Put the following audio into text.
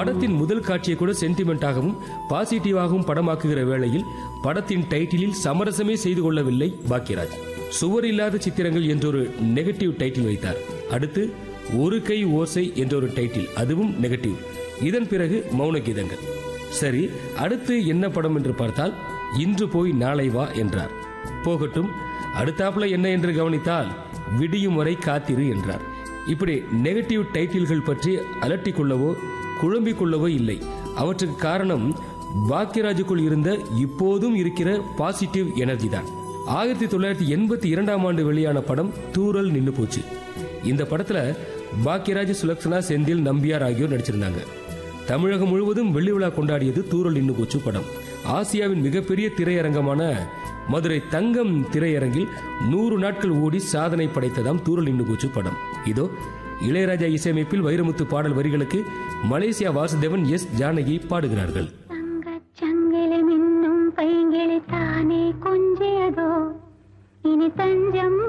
படத்தின் முதல் காட்சியை கூட சென்டிமெண்டாகவும் பாசிட்டிவாகவும் படமாக்குகிற வேளையில் படத்தின் டைட்டிலில் சமரசமே செய்து கொள்ளவில்லை பாக்யராஜ் சுவர் இல்லாத சித்திரங்கள் என்றொரு நெகட்டிவ் டைட்டில் வைத்தார் அடுத்து ஒரு கை ஓசை என்றொரு டைட்டில் அதுவும் நெகட்டிவ் இதன் பிறகு மௌன கீதங்கள் சரி அடுத்து என்ன படம் என்று பார்த்தால் இன்று போய் நாளை வா என்றார் போகட்டும் அடுத்தாப்புல என்ன என்று கவனித்தால் விடியும் வரை காத்திரு என்றார் இப்படி நெகட்டிவ் டைட்டில்கள் பற்றி அலட்டிக் கொள்ளவோ குழம்பிக் கொள்ளவோ இல்லை அவற்றுக்கு காரணம் பாக்யராஜுக்குள் இருந்த இப்போதும் இருக்கிற பாசிட்டிவ் எனர்ஜி தான் ஆயிரத்தி தொள்ளாயிரத்தி எண்பத்தி இரண்டாம் ஆண்டு வெளியான படம் தூரல் நின்னு போச்சு இந்த படத்துல பாக்யராஜ் சுலக்ஷனா செந்தில் நம்பியார் ஆகியோர் நடிச்சிருந்தாங்க தமிழகம் முழுவதும் வெள்ளி விழா கொண்டாடியது தூரல் நின்னு போச்சு படம் ஆசியாவின் மிகப்பெரிய திரையரங்கமான மதுரை தங்கம் திரையரங்கில் நூறு நாட்கள் ஓடி சாதனை படைத்ததாம் தூரல் நின்னு போச்சு படம் இதோ இளையராஜா இசையமைப்பில் வைரமுத்து பாடல் வரிகளுக்கு மலேசியா வாசுதேவன் எஸ் ஜானகி பாடுகிறார்கள் தங்கச் சங்கிலி மின்னும் பைங்கிளி தானே கொஞ்சியதோ இனி தஞ்சம்